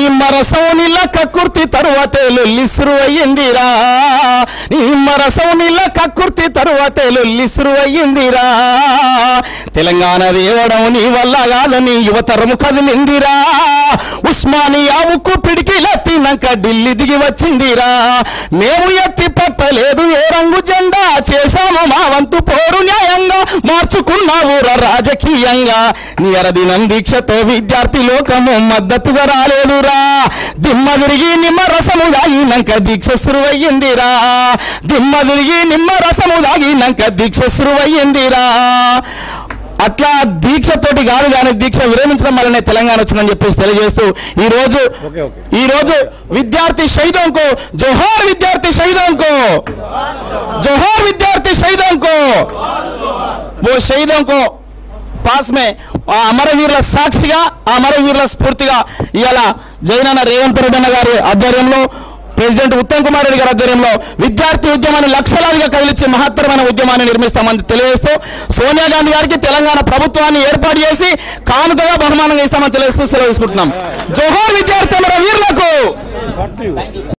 నిమ్మరసం నీళ్ళ కక్కుర్తి తరువాతే లొల్లిసురు అయ్యిందిరా నిమ్మరసం నీళ్ళ కక్కుర్తి తరువాతే లొల్లిసురు అయ్యిందిరా తెలంగాణ దేవడం నీ వల్ల కాదని యువతరము కదిలిందిరా ఉస్మానియా ఉక్కు పిడికిలెత్తినాక ఢిల్లీ దిగి వచ్చిందిరా మేము ఎత్తి పట్టలేదు ఏ రంగు జెండా చేశాము మా వంతు పోరు న్యాయంగా మార్చుకున్నావురా రాజకీయంగా నీ అరదినం దీక్షతో విద్యార్థి లోకము మద్దతుగా రాలేదురా దిమ్మ తిరిగి నిమ్మ రసము దాగినాక దీక్ష సురువయ్యిందిరా దిమ్మ తిరిగి నిమ్మ రసము దాగినాక దీక్ష సురువయ్యిందిరా అట్లా దీక్షతోటి కాదు కానీ దీక్ష విరమించడం వల్లనే తెలంగాణ వచ్చిందని చెప్పేసి తెలియజేస్తూ ఈ రోజు ఓకే, ఓకే. ఈ రోజు విద్యార్థి షహీదోంకు జోహార్ విద్యార్థి షహీదోంకు జోహార్ విద్యార్థి షహీదోంకు वो शहीदों को పాస్ మే ఆ అమరవీరుల సాక్షిగా ఆ అమరవీరుల స్ఫూర్తిగా ఇవాళ జగనన్న రేవంత్ రెడ్డి అన్న గారి ఆధ్వర్యంలో ప్రెసిడెంట్ ఉత్తమ్ కుమార్ రెడ్డి గారి ఆధ్వర్యంలో విద్యార్థి ఉద్యమాన్ని లక్షలాదిగా కదిలించి మహత్తరమైన ఉద్యమాన్ని నిర్మిస్తామని తెలియజేస్తూ సోనియా గాంధీ గారికి తెలంగాణ ప్రభుత్వాన్ని ఏర్పాటు చేసి కానుకగా బహుమానంగా ఇస్తామని తెలియజేస్తూ సెలవు తీసుకుంటున్నాం జోహార్ విద్యార్థి అమర వీరులకు